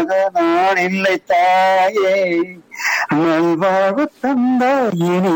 நான் இல்லை தாயே நல்வாழ்வு தந்தாயினே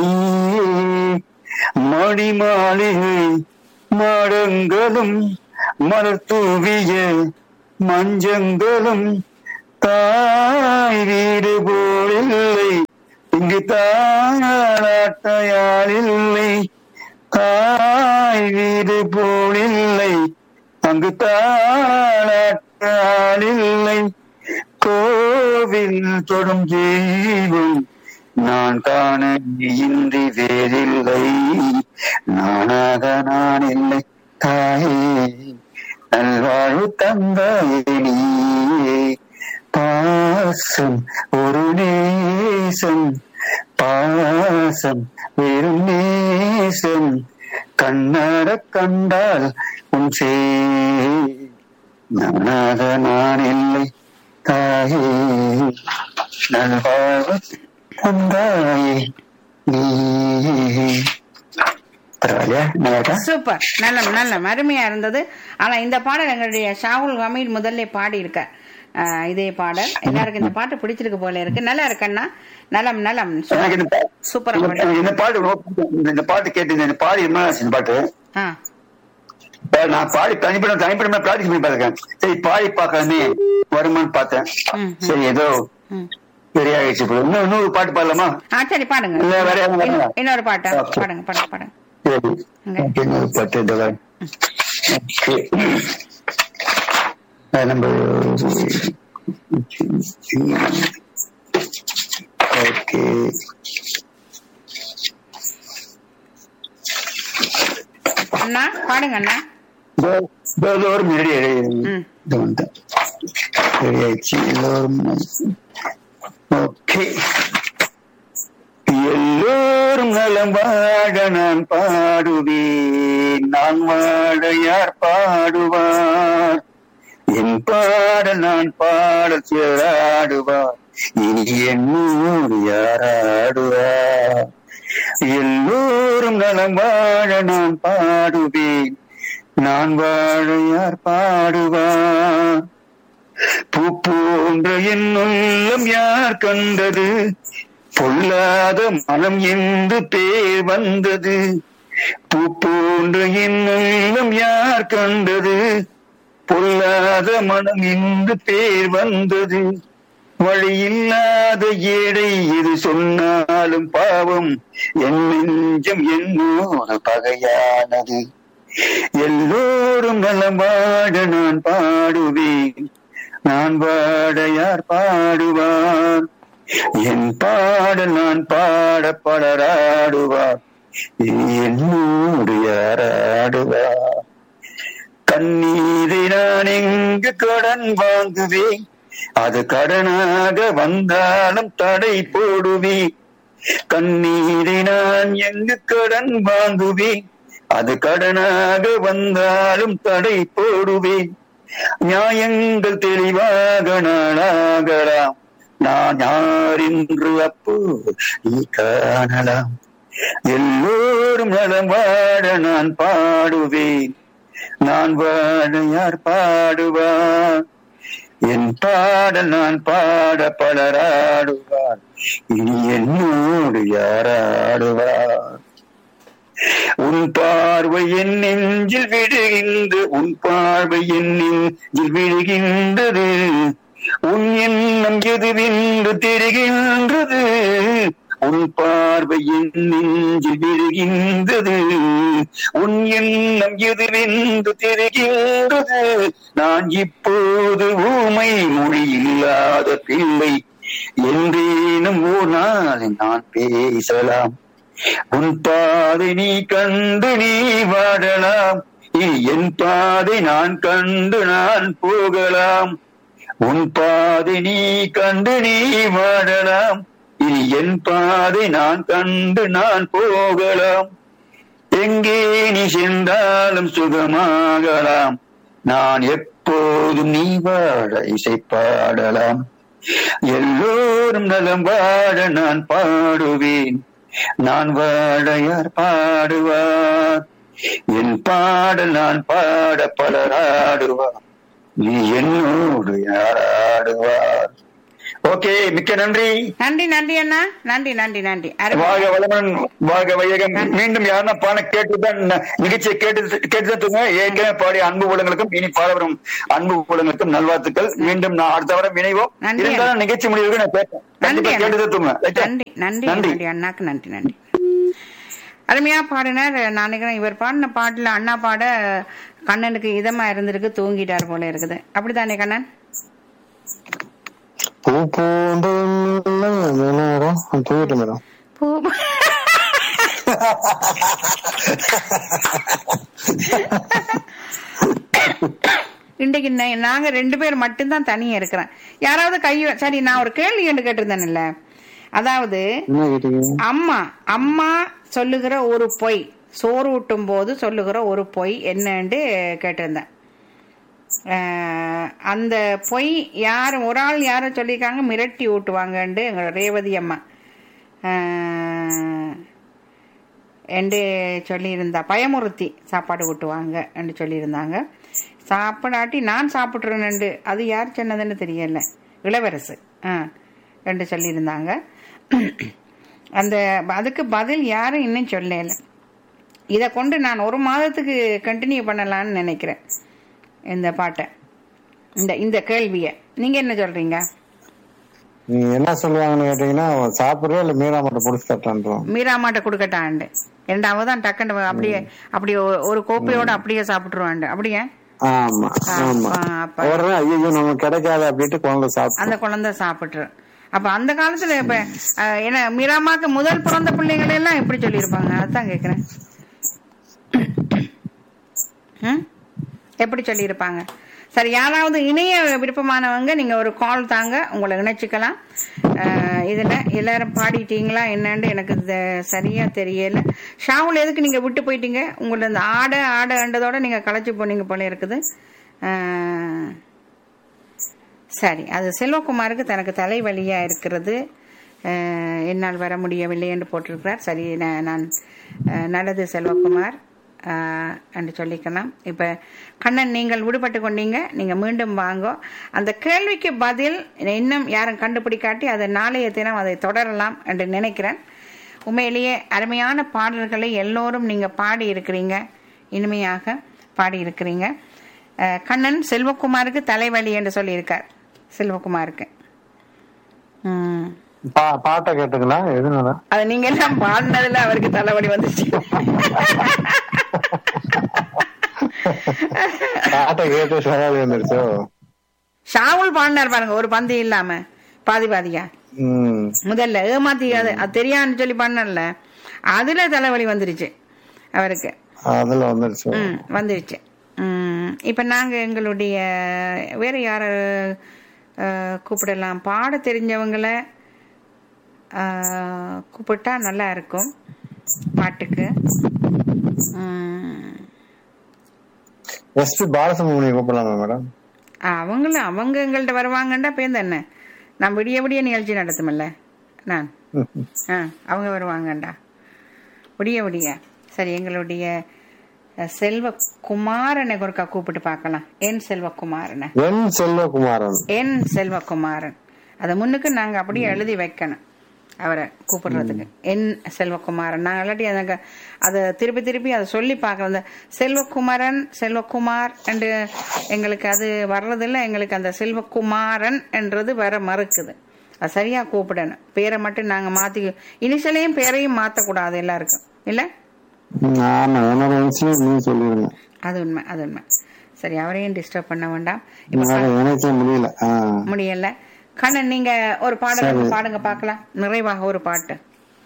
மணி மாளிகை மாடங்களும் மலர் தூவிய மஞ்சங்களும் தாய் வீடு போலில்லை இங்கு தாயாட்டாயால் இல்லை தாய் வீடு போலில்லை அங்கு தாளாட்டால் இல்லை கோவில் தொடும் ஜீவன் நான் காண இன்றி வேறில்லை நானாக நான் இல்லை தாயே நல்வாழ்வு தந்தாயே நீயே பாசம் ஒரு நேசம் பாசம் வெறும் நேசம் கண்ணார கண்டால் உன் சே நானாக நான் இல்லை தாயே நல்வாழ்வு தந்தாயே நீ பரவாயில்லையா நல்லா சூப்பர் நல்ல நல்ல அருமையா இருந்தது ஆனா இந்த பாடல் எங்களுடைய ஷாகுல் ஹமீத் முதல்ல பாடி இருக்க இதே பாடல் எல்லாருக்கும் இந்த பாட்டு பிடிச்சிருக்கு போல இருக்கு நல்லா இருக்கண்ணா நலம் நலம் எனக்கு இந்த பா- சூப்பரா எனக்கு பாடு இந்த பாட்டு ரொம்ப பிடிக்கும். இந்த பாட்டு கேட்டு இந்த பாடி ரொம்ப நாள் ஆச்சு இந்த பாட்டு ஆ இப்ப நான் பாடி தனிப்பட தனிப்படமா ப்ராக்டிஸ் பண்ணி பார்த்திருக்கேன் சரி பாடி பார்க்கலாமே வருமான்னு பார்த்தேன் ம், ம். சரி ஏதோ ம். சரியாயிடுச்சு போல இன்னும் இன்னொரு பாட்டு பாடலாமா ஆ சரி பாடுங்க இல்ல, வேற யாரும் இன்னொ- வேணாமா? இன்னொரு பாட்டா Okay. பாடுங்க பாடுங்க பாடுங்க சரி இங்க. Okay, இன்னொரு பாட்டு இந்த வரேன். Okay. அஹ் நம்ம ஓகே அண்ணா பாடுங்க அண்ணா எல்லோரும் ரெடி ம். இது வந்துட்டேன் ரெடி ஆயிடுச்சு எல்லோரும் ஓகே எல்லோரும் நலம் வாழ நான் பாடுவேன் நான் வாழ யார் பாடுவார் என் பாடல் நான் பாடல் சிறாடுவார் இனி என்னோடு யாராடுவார் எல்லோரும் நலம் வாழ நான் பாடுவேன் நான் வாழ யார் பாடுவார் பூ போன்ற என் உள்ளம் யார் கண்டது பொல்லாத மனம் என்று பேர் வந்தது பூ போன்ற என் உள்ளம் யார் கண்டது பொல்லாத மனம் என்று பேர் வந்தது வழியில்லாத ஏழை இது சொன்னாலும் பாவம் என் நெஞ்சம் என்னோட பகையானது எல்லோரும் நலம் வாழ நான் பாடுவேன் நான் வாட யார் பாடுவார் என் பாடல் நான் பாட பலராடுவார் இனி என்னோடு யாராடுவார் கண்ணீரை நான் எங்கு கடன் வாங்குவேன் அது கடனாக வந்தாலும் தடை போடுவேன் கண்ணீரை நான் எங்கு கடன் வாங்குவேன் அது கடனாக வந்தாலும் தடை போடுவேன் நியாயங்கள் தெளிவாக நாளாகலாம் நான் யார் என்று அப்போ நீ காணலாம் எல்லோரும் நலம் வாழ நான் பாடுவேன் நான் வாழ யார் பாடுவார் என் பாடல் நான் பாட பலராடுவார் இனி என்னோடு யாராடுவார் உன் பார்வை என் நெஞ்சில் விடுகின்ற உன் பார்வை என் நெஞ்சில் விடுகின்றது உன் எண்ணம் எதுவென்று தெரிகின்றது உன் பார்வை என் நெஞ்சில் விடுகின்றது உன் எண்ணம் எதுவென்று தெரிகின்றது நான் இப்போது ஊமை மொழி இல்லாத பிள்ளை என்றேனும் ஓர் நாள் நான் பேசலாம் உன் பாதை நீ கண்டு நீ வாழலாம் இனி என் பாதை நான் கண்டு நான் போகலாம் உன் பாதை நீ கண்டு நீ வாழலாம் இனி என் பாதை நான் கண்டு நான் போகலாம் எங்கே நீ சென்றாலும் சுகமாகலாம் நான் எப்போதும் நீ வாழ இசை பாடலாம் எல்லோரும் நலம் வாழ நான் பாடுவேன் நான் வாழ யார் பாடுவார் என் பாடல் நான் பாட பலராடுவார் நீ என்னோடு யாராடுவார் ஓகே மிக்க நன்றி நன்றி நன்றி அண்ணா நன்றி நன்றி நன்றி அருமை. வாழ்க வளமன் வாழ்க வையகம் மீண்டும் யாருன்னா பாட கேட்டுதான் ந- நிகழ்ச்சியை கேட்டு கேட்டுதான் தூங்க ஏற்கனவே பாடிய அன்பு உள்ளங்களுக்கும் இனி பாட வரும் அன்பு உள்ளங்களுக்கும் நல்வாழ்த்துக்கள் மீண்டும் நான் அடுத்த வாரம் இணைவோம் நன்றி. இருந்தாலும் நிகழ்ச்சி முடிவுக்கு நான் கேட்பேன் நன்றி கண்டிப்பா அண்ணா. கேட்டுதான் தூங்க ரைட்டா? நன்றி நன்றி நன்றி நன்றி அண்ணாக்கு நன்றி நன்றி அருமையா பாடினார் நான் நினைக்கிறேன் இவர் பாடின பாட்டுல அண்ணா பாட கண்ணனுக்கு இதமா இருந்திருக்கு தூங்கிட்டார் போல இருக்குது அப்படித்தானே கண்ணன் பூ போன்ற மேடம் தூங்கிட்டு மேடம் பூ இன்றைக்கு நா- நாங்க ரெண்டு பேர் மட்டும்தான் தனியா இருக்கிறேன் யாராவது கை சரி நான் ஒரு கேள்வி ஒன்று கேட்டிருந்தேன்ல அதாவது என்ன கேட்டீங்க அம்மா அம்மா சொல்லுகிற ஒரு பொய் சோறு ஊட்டும் போது சொல்லுகிற ஒரு பொய் என்னன்னு கேட்டிருந்தேன் அஹ், அந்த பொய் யார் ஒரு ஆள் யாரோ சொல்லியிருக்காங்க மிரட்டி ஊட்டுவாங்கன்ட்டு எங்க ரேவதி அம்மா அஹ், என்று சொல்லியிருந்தா பயமுறுத்தி சாப்பாடு ஊட்டுவாங்க என்று சொல்லியிருந்தாங்க சாப்பிடாட்டி நான் சாப்பிட்றேன்னு அது யார் சொன்னதுன்னு தெரியல இளவரசு ஆ என்று சொல்லியிருந்தாங்க அந்த அதுக்கு பதில் யாரும் இன்னும் சொல்லல இதை கொண்டு நான் ஒரு மாதத்துக்கு கண்டினியூ பண்ணலாம்னு நினைக்கிறேன் இந்த பாட்டை இந்த இந்த கேள்வியை நீங்க என்ன சொல்றீங்க நீங்க என்ன சொல்லுவாங்கன்னு கேட்டீங்கன்னா சாப்பிடுறோம் இல்ல மீரா மட்டும் புடிச்சு தட்டான்றோம் மீராமாட்ட கொடுக்கட்டாண்டு ரெண்டாவது தான் டக்குன்னு அப்படியே அப்படியே ஒரு- ஒரு கோப்பையோட அப்படியே சாப்பிட்டுருவாண்டு அப்படியே ஆமா ஆமா ஆ, அப்ப உடனே ஐயோ நமக்கு கிடைக்காது அப்படின்ட்டு குழந்தை சாப்பிடும் அந்த குழந்தை சாப்பிட்டுரும் அப்ப அந்த காலத்துல இப்ப அஹ், என்ன மீராமாக்கு முதல் பிறந்த பிள்ளைங்களை எல்லாம் எப்படி சொல்லியிருப்பாங்க அதான் கேக்குறேன் ம்? எப்படி சொல்லியிருப்பாங்க சரி யாராவது இணைய விருப்பமானவங்க நீங்க ஒரு கால் தாங்க உங்களை இணைச்சிக்கலாம் அஹ், இதுல எல்லாரும் பாடிட்டீங்களா என்னன்னு எனக்கு இது சரியா தெரியல ஷாவுல் எதுக்கு நீங்க விட்டு போயிட்டீங்க உங்களோட அந்த ஆடை ஆடைன்றதோட நீங்க களைச்சு போனீங்க போல இருக்குது அஹ், சரி அது செல்வகுமாருக்கு தனக்கு தலைவலியா இருக்கிறது அஹ், என்னால் வர முடியவில்லை என்று போட்டிருக்கிறார் சரி நான் நான், அஹ், நல்லது செல்வகுமார் அஹ், என்று சொல்லிக்கலாம் இப்ப கண்ணன் நீங்கள் விடுபட்டு கொண்டீங்க நீங்க மீண்டும் வாங்கோ அந்த கேள்விக்கு பதில் இன்னும் யாரும் கண்டுபிடிக்காட்டி அதை நாளைய தினம் அதை தொடரலாம் என்று நினைக்கிறேன் உண்மையிலேயே அருமையான பாடல்களை எல்லோரும் நீங்க பாடி இருக்கிறீங்க இனிமையாக பாடி இருக்கிறீங்க அஹ், கண்ணன் செல்வகுமாருக்கு தலைவலி என்று சொல்லியிருக்கார் செல்வகுமாருக்கு ம். பா- பாட்டை கேட்டுங்களா எதுனால அது நீங்க எல்லாம் பாடினதுல அவருக்கு தலைவலி வந்துச்சு பாட்டை கேட்டு சவால் வந்துருச்சோ ஷாவுல் பாடினார் பாருங்க ஒரு பந்து இல்லாம பாதி பாதியா ம் முதல்ல ஏமாத்தி அது அது தெரியான்னு சொல்லி பண்ணல அதுல தலைவலி வந்துருச்சு அவருக்கு அதுல வந்துருச்சு ம் வந்துருச்சு ம், இப்ப நாங்க எங்களுடைய வேற யார அஹ், கூப்பிடலாம் பாட தெரிஞ்சவங்கள அஹ், கூப்பிட்டா நல்லா இருக்கும் பாட்டுக்கு ம், எஸ்பி பாலசுப்ரமணிய கூப்பிடலாமா மேடம் அவங்களும் அவங்க எங்கள்கிட்ட வருவாங்கண்டா பேருந்து என்ன நான் விடிய விடிய நிகழ்ச்சி நடத்துமில்ல நான் ஆ அவங்க வருவாங்கண்டா விடிய விடிய சரி எங்களுடைய அஹ், செல்வகுமாரனை ஒருக்கா கூப்பிட்டு பார்க்கலாம் என் செல்வகுமாரனை என் செல்வகுமாரன் என் செல்வகுமாரன் அதை முன்னுக்கு நாங்க அப்படியே எழுதி வைக்கணும் அவரை கூப்பிடுறதுக்கு என் செல்வகுமாரன் நாங்க இல்லாட்டி எனக்கு அதை திருப்பி திருப்பி அதை சொல்லி பார்க்கறோம் இந்த செல்வகுமாரன் செல்வகுமார் என்று எங்களுக்கு அது வர்றதில்ல எங்களுக்கு அந்த செல்வகுமாரன் என்றது வர மறுக்குது அது சரியா கூப்பிடணும் பேரை மட்டும் நாங்க மாத்தி இனிஷியலையும் பேரையும் மாத்தக்கூடாது எல்லாருக்கும் இல்ல ம், ஆமா என்னோட இன்சுலின் நீ சொல்லிருங்க அது உண்மை அது உண்மை சரி அவரையும் டிஸ்டர்ப் பண்ண வேண்டாம் இப்ப என்னால இணைக்க முடியல ஆ. முடியல கண்ணன் நீங்க ஒரு பாடல் பாடுங்க பார்க்கலாம் நிறைவாக ஒரு பாட்டு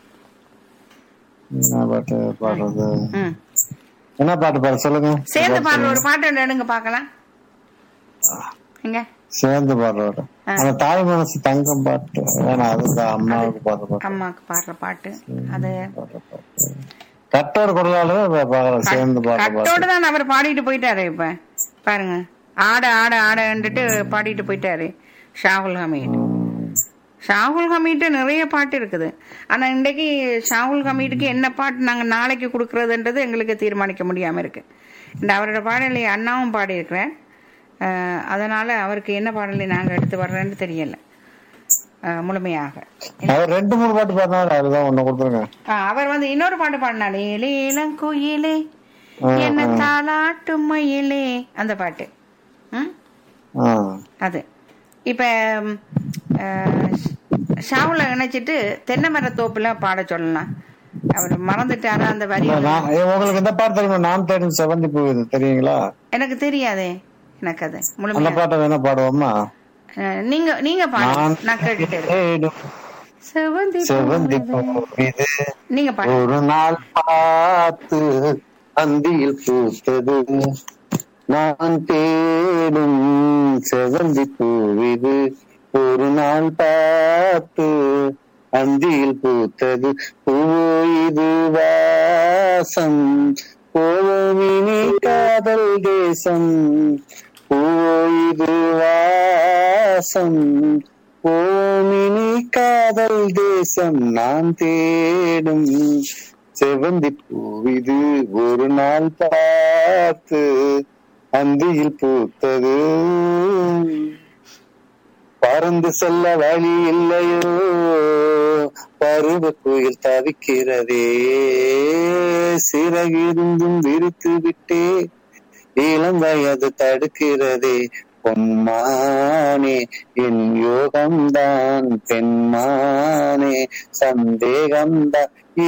என்ன பாட்டு பாடுறது ம் என்ன பாட்டு பாட சொல்லுங்க சேர்ந்து பாடுற ஒரு பாட்டு எடுங்க பார்க்கலாம் எங்க சேர்ந்து பாடுற அந்த தாய் மனசு தங்கம் பாட்டு வேணாம் அதுதான் அம்மாவுக்கு பாடுற பாட்டு அம்மாவுக்கு பாடுற பாட்டு அது பாடுற பாட்டு கட்டோட குரலாளர் பாக்கலாம் சேர்ந்து பாடுற பாட்டு கட்டோட தான் அவர் பாடிட்டு போயிட்டாரு இப்ப பாருங்க ஆட ஆட ஆடன்ட்டு பாடிட்டு போயிட்டாரு ஷாகுல் ஹமீத் ஷாகுல் ஹமீட்டு நிறைய பாட்டு இருக்குது ஆனா இன்றைக்கு ஷாகுல் ஹமீட்டுக்கு என்ன பாட்டு நாங்க நாளைக்கு கொடுக்கறதுன்றது எங்களுக்கு தீர்மானிக்க முடியாம இருக்கு இந்த அவரோட பாடலை அண்ணாவும் பாடியிருக்கிறேன் அஹ், அதனால அவருக்கு என்ன பாடலை நாங்க எடுத்து வர்றேன்னு தெரியல அஹ், முழுமையாக அவர் ரெண்டு மூணு பாட்டு பாடினாரு அதுதான் ஒண்ணு கொடுத்துருங்க ஆ, அவர் வந்து இன்னொரு பாட்டு பாடினாரு இளங்குயிலே ஆ, என்ன ஆ. தாளாட்டும் மயிலே அந்த பாட்டு ம் ஆ. அது இப்ப ம், அஹ், ஷாவுல இணைச்சிட்டு தென்னை மர தோப்புல பாட சொல்லலாம் அவர் மறந்துட்டாரா அந்த வரி இல்ல, நான் ஏ, உங்களுக்கு இந்த பாட்டு தெரியுமா நான் தேடும் செவந்தி போகுது தெரியுங்களா எனக்கு தெரியாதே எனக்கு அது அந்த முழுமையா பாட்டை வேணா பாடுவோமா அஹ், நீங்க நீங்க பாடுங்க நான் நான் கேட்டுட்டு இருக்கேன் தேடும் செவந்தி செவந்தி பூவே. போகுது நீங்க பாடுங்க ஒரு நாள் பார்த்து அந்தியில் பூத்தது நான் தேடும் செவந்தி பூவிது ஒரு நாள் பார்த்து அந்தியில் பூத்தது பூவோ இது வாசம் போவோமினி காதல் தேசம் பூவோ இது வாசம் ஓமினி காதல் தேசம் நான் தேடும் செவந்தி பூவிது ஒரு நாள் பார்த்து அந்தியில் பூத்தது பறந்து செல்ல வழி இல்லையோ பருவ குயில் தவிக்கிறதே சிறகிருந்தும் விரித்து விட்டே இளம் வயது தடுக்கிறதே பொன்மானே என் யோகம்தான் பெண்மானே சந்தேகம்தான்